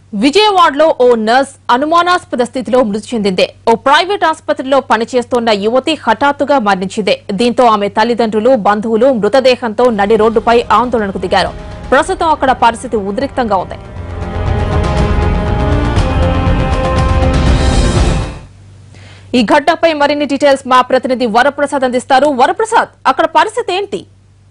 విజయవాడలో ఓ నర్స్ అనుమానాస్పద స్థితిలో మృతి చెందింది ఓ ప్రైవేట్ ఆసుపత్రిలో పనిచేస్తోన్న యువతి హఠాత్తుగా మరణించింది దీంతో ఆమె తల్లిదండ్రులు బంధువులు మృతదేహంతో నడి రోడ్డుపై ఆందోళనకు దిగారు ప్రస్తుతం అక్కడ పరిస్థితి ఉద్రిక్తంగా ఉంది ఈ ఘటనపై మరిన్ని డీటెయిల్స్ మా ప్రతినిధి వరప్రసాద్ అందిస్తారు వరప్రసాద్ అక్కడ పరిస్థితి ఏంటి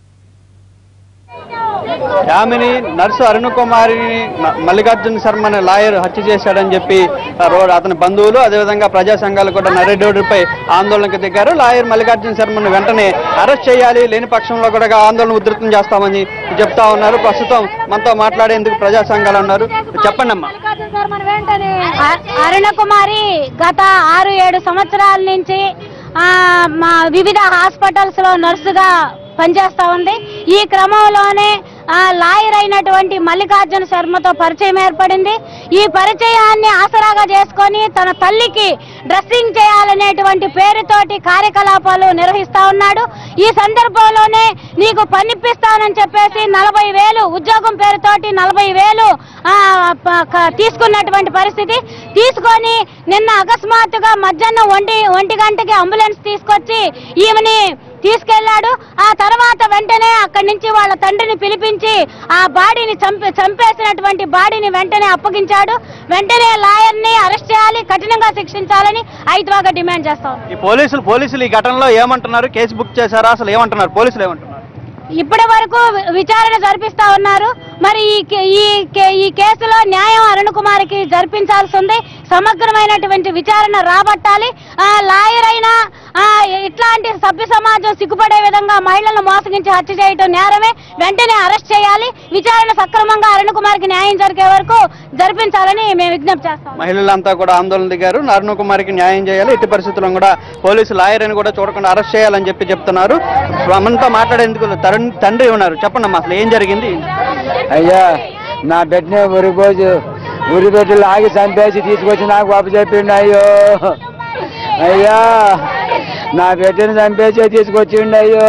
యామిని నర్సు అరుణ కుమారిని న- మల్లికార్జున శర్మని లాయర్ హత్య చేశాడని చెప్పి ఆ, రో- అతని బంధువులు అదేవిధంగా ప్రజా సంఘాలు కూడా నరేడోడిపై ఆందోళనకు దిగారు లాయర్ మల్లికార్జున శర్మను వెంటనే అరెస్ట్ చేయాలి లేని పక్షంలో కూడా ఆందోళన ఉధృతం చేస్తామని చెప్తా ఉన్నారు ప్రస్తుతం మనతో మాట్లాడేందుకు ప్రజా సంఘాలు ఉన్నారు చెప్పండి అమ్మా అ- అరుణ కుమారి గత ఆరు ఏడు సంవత్సరాల నుంచి ఆ, మా వివిధ హాస్పిటల్స్ లో నర్సుగా పనిచేస్తా ఉంది ఈ క్రమంలోనే ఆ, లాయర్ అయినటువంటి మల్లికార్జున శర్మతో పరిచయం ఏర్పడింది ఈ పరిచయాన్ని ఆసరాగా చేసుకొని తన తల్లికి డ్రెస్సింగ్ చేయాలనేటువంటి పేరుతోటి కార్యకలాపాలు నిర్వహిస్తా ఉన్నాడు ఈ సందర్భంలోనే నీకు పనిపిస్తానని చెప్పేసి నలభై వేలు ఉద్యోగం పేరుతోటి నలభై వేలు ఆ, ప- క- తీసుకున్నటువంటి పరిస్థితి తీసుకొని నిన్న అకస్మాత్తుగా మధ్యాహ్నం ఒంటి ఒంటి గంటకి అంబులెన్స్ తీసుకొచ్చి ఈమెని తీసుకెళ్లాడు ఆ తర్వాత వెంటనే అక్కడి నుంచి వాళ్ళ తండ్రిని పిలిపించి ఆ బాడీని చంపే చంపేసినటువంటి బాడీని వెంటనే అప్పగించాడు వెంటనే లాయర్ ని అరెస్ట్ చేయాలి కఠినంగా శిక్షించాలని ఐద్వాగా డిమాండ్ చేస్తాం ఈ పోలీసులు పోలీసులు ఈ ఘటనలో ఏమంటున్నారు కేసు బుక్ చేశారా అసలు ఏమంటున్నారు పోలీసులు ఏమంటున్నారు ఇప్పటి వరకు వి- విచారణ జరిపిస్తా ఉన్నారు మరి ఈ కే- ఈ కే- ఈ కేసులో న్యాయం అరుణ్ కుమార్కి జరిపించాల్సి ఉంది సమగ్రమైనటువంటి విచారణ రాబట్టాలి ఆ లాయర్ అయినా ఆ, ఇట్లాంటి సభ్య సమాజం సిగ్గుపడే విధంగా మహిళలను మోసగించి హత్య చేయడం నేరమే వెంటనే అరెస్ట్ చేయాలి విచారణ సక్రమంగా అరుణ్ కుమార్కి న్యాయం జరిగే వరకు జరిపించాలని మేము విజ్ఞప్తి చేస్తాం మహిళలంతా కూడా ఆందోళన దిగారు అరుణ కుమార్కి న్యాయం చేయాలి ఎట్టి పరిస్థితుల్లో కూడా పోలీసు లాయర్ అని కూడా చూడకుండా అరెస్ట్ చేయాలని చెప్పి చెప్తున్నారు మనతో మాట్లాడేందుకు తరుణ్ తండ్రి ఉన్నారు చెప్పండి అమ్మా అసలు ఏం జరిగింది అయ్యా నా బిడ్డని ఉరిపోజు ఉరి బిడ్డలు ఆగి చంపేసి తీసుకొచ్చి నాకు అప్పు చెప్పిండు అయ్యో అయ్యా నా బిడ్డని చంపేసి తీసుకొచ్చిండు అయ్యో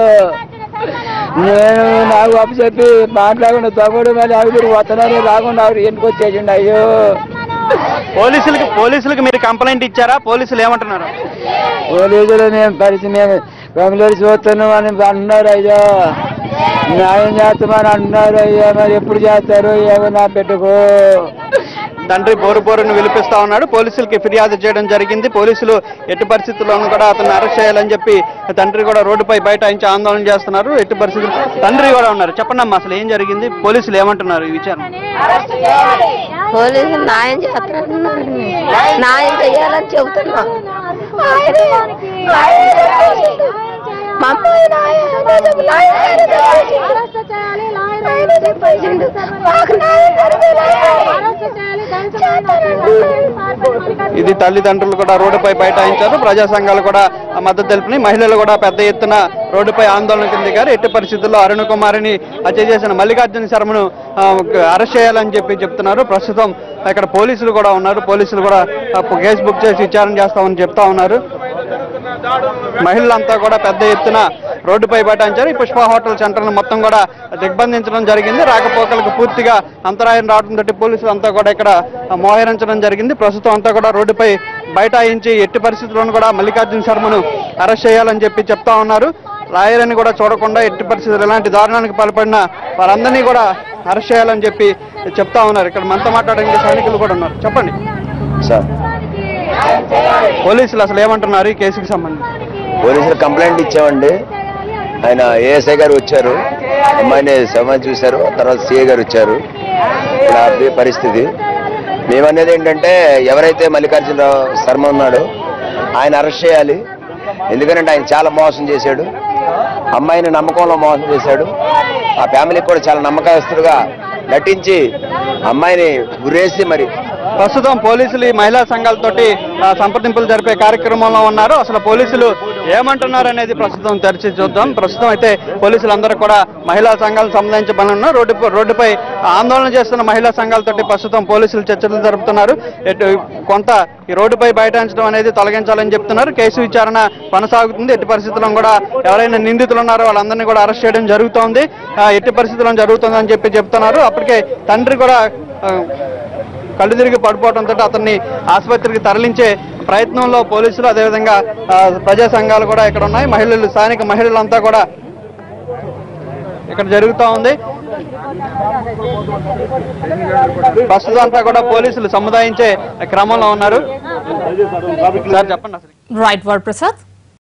నేను నాకు అప్పు చెప్పి మాట్లాడకుండా తమ్ముడు మరి ఆవిడ వస్తున్నాను రాకుండా ఆవిడ ఇంటికి వచ్చేసిండు అయ్యో పోలీసులకి పోలీసులకి మీరు కంప్లైంట్ ఇచ్చారా పోలీసులు ఏమంటున్నారు పోలీసులు మేము పరిస్థితి మేము బెంగళూరు చూస్తున్నాం అని అంటున్నారు అయ్యా న్యాయం చేస్తామని అంటున్నారు అయ్యా మరి ఎప్పుడు చేస్తారు ఏమో నా బిడ్డకు తండ్రి బోరు బోరును విలిపిస్తా ఉన్నాడు పోలీసులకి ఫిర్యాదు చేయడం జరిగింది పోలీసులు ఎట్టి పరిస్థితుల్లోనూ కూడా అతన్ని అరెస్ట్ చేయాలని చెప్పి తండ్రి కూడా రోడ్డుపై బైఠాయించి ఆందోళన చేస్తున్నారు ఎట్టి పరిస్థితులు తండ్రి కూడా ఉన్నారు చెప్పండి అమ్మా అసలు ఏం జరిగింది పోలీసులు ఏమంటున్నారు ఈ విచారణ పోలీసులు న్యాయం చేస్తున్నారు న్యాయం చేయాలని చెబుతున్నా ఆయనే- ఆయనే చేసిండు. మా అమ్మాయి న్యాయం చేసిండు. న్యాయం చేసిండు. ఆయనే చెప్పేసిండు. మాకు న్యాయం జరగాలి. ఇది తల్లిదండ్రులు కూడా రోడ్డుపై బైఠాయించారు ప్రజా సంఘాలు కూడా ఆ మద్దతు తెలిపినాయి మహిళలు కూడా పెద్ద ఎత్తున రోడ్డుపై ఆందోళన కింద దిగారు ఎట్టి పరిస్థితుల్లో అరుణ కుమారిని హత్య చేసిన మల్లికార్జున శర్మను ఆ, అరెస్ట్ చేయాలని చెప్పి చెప్తున్నారు ప్రస్తుతం ఇక్కడ పోలీసులు కూడా ఉన్నారు పోలీసులు కూడా ఆ, కేసు బుక్ చేసి విచారణ చేస్తామని చెప్తా ఉన్నారు మహిళలంతా కూడా పెద్ద ఎత్తున రోడ్డుపై బైఠాయించారు ఈ పుష్ప హోటల్ సెంటర్ను మొత్తం కూడా దిగ్బంధించడం జరిగింది రాకపోకలకు పూర్తిగా అంతరాయం రావడంతో పోలీసులు అంతా కూడా ఇక్కడ మోహరించడం జరిగింది ప్రస్తుతం అంతా కూడా రోడ్డుపై బైఠాయించి ఎట్టి పరిస్థితుల్లోనూ కూడా మల్లికార్జున శర్మను అరెస్ట్ చేయాలని చెప్పి చెప్తా ఉన్నారు లాయర్ అని కూడా చూడకుండా ఎట్టి పరిస్థితులు ఎలాంటి దారుణానికి పాల్పడిన వారందరినీ కూడా అరెస్ట్ చేయాలని చెప్పి చెప్తా ఉన్నారు ఇక్కడ మనతో మాట్లాడడానికి సైనికులు కూడా ఉన్నారు చెప్పండి సార్ పోలీసులు అసలు ఏమంటున్నారు ఈ కేసుకి సంబంధించి పోలీసులు కంప్లైంట్ ఇచ్చామండి ఆయన ఏఎస్ఐ గారు వచ్చారు అమ్మాయిని సమయం చూశారు తర్వాత సిఏ గారు వచ్చారు ఇలా అదే పరిస్థితి మేమనేది ఏంటంటే ఎవరైతే మల్లికార్జున శర్మ ఉన్నాడో ఆయన అరెస్ట్ చేయాలి ఎందుకంటే ఆయన చాలా మోసం చేశాడు అమ్మాయిని నమ్మకంలో మోసం చేశాడు ఆ ఫ్యామిలీకి కూడా చాలా నమ్మకస్తుడుగా నటించి అమ్మాయిని గురేసి మరి ప్రస్తుతం పోలీసులు ఈ మహిళా సంఘాలతోటి ఆ, సంప్రదింపులు జరిపే కార్యక్రమంలో ఉన్నారు అసలు పోలీసులు ఏమంటున్నారు అనేది ప్రస్తుతం తెరిచి చూద్దాం ప్రస్తుతం అయితే పోలీసులు అందరూ కూడా మహిళా సంఘాలకు సంబంధించి పని ఉన్నారు రోడ్డు రోడ్డుపై ఆందోళన చేస్తున్న మహిళా సంఘాలతోటి ప్రస్తుతం పోలీసులు చర్చలు జరుపుతున్నారు ఎటు కొంత ఈ రోడ్డుపై బైఠాయించడం అనేది తొలగించాలని చెప్తున్నారు కేసు విచారణ కొనసాగుతుంది ఎట్టి పరిస్థితుల్లో కూడా ఎవరైనా నిందితులు ఉన్నారో వాళ్ళందరినీ కూడా అరెస్ట్ చేయడం జరుగుతోంది ఆ, ఎట్టి పరిస్థితుల్లో జరుగుతుంది అని చెప్పి చెప్తున్నారు అప్పటికే తండ్రి కూడా ఆ, కళ్ళు తిరిగి పడిపోవడంతో అతన్ని ఆసుపత్రికి తరలించే ప్రయత్నంలో పోలీసులు అదేవిధంగా ఆ, ప్రజా సంఘాలు కూడా ఇక్కడ ఉన్నాయి మహిళలు స్థానిక మహిళలంతా కూడా ఇక్కడ జరుగుతూ ఉంది ప్రస్తుతం అంతా కూడా పోలీసులు సముదాయించే క్రమంలో ఉన్నారు సార్ చెప్పండి అసలు రైట్ వర్డ్ ప్రసాద్